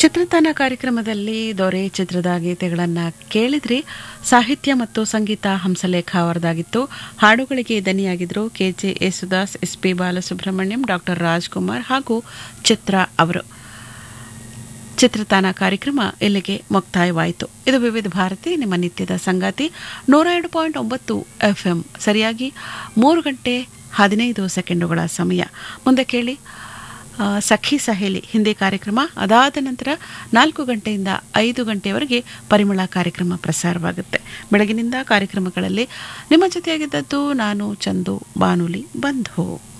ಚಿತ್ರತಾನ ಕಾರ್ಯಕ್ರಮದಲ್ಲಿ ದೊರೆ ಚಿತ್ರದ ಗೀತೆಗಳನ್ನು ಕೇಳಿದ್ರಿ ಸಾಹಿತ್ಯ ಮತ್ತು ಸಂಗೀತ ಹಂಸಲೇಖ ಅವರದಾಗಿತ್ತು ಹಾಡುಗಳಿಗೆ ದನಿಯಾಗಿದ್ದರು K J Yesudas S P Balasubrahmanyam doctor Rajkumar ಹಾಗೂ ಚಿತ್ರ ಅವರು ಚಿತ್ರತಾನ ಕಾರ್ಯಕ್ರಮ ಇಲ್ಲಿಗೆ ಮುಕ್ತಾಯವಾಯಿತು ಇದು ವಿವಿಧ ಭಾರತಿ ನಿಮ್ಮ ನಿತ್ಯದ ಸಂಗಾತಿ ನೂರ ಎರಡು ಪಾಯಿಂಟ್ ಒಂಬತ್ತು ಎಫ್ಎಂ ಸರಿಯಾಗಿ ಮೂರು ಗಂಟೆ ಹದಿನೈದು ಸೆಕೆಂಡುಗಳ ಸಮಯ ಮುಂದೆ ಕೇಳಿ ಆ, ಸಖಿ ಸಹೇಲಿ ಹಿಂದಿ ಕಾರ್ಯಕ್ರಮ ಅದಾದ ನಂತರ ನಾಲ್ಕು ಗಂಟೆಯಿಂದ ಐದು ಗಂಟೆಯವರೆಗೆ ಪರಿಮಳ ಕಾರ್ಯಕ್ರಮ ಪ್ರಸಾರವಾಗುತ್ತೆ ಬೆಳಗಿನಿಂದ ಕಾರ್ಯಕ್ರಮಗಳಲ್ಲಿ ನಿಮ್ಮ ಜೊತೆಯಾಗಿದ್ದದ್ದು ನಾನು ಚಂದು ಬಾನುಲಿ ಬಂಧು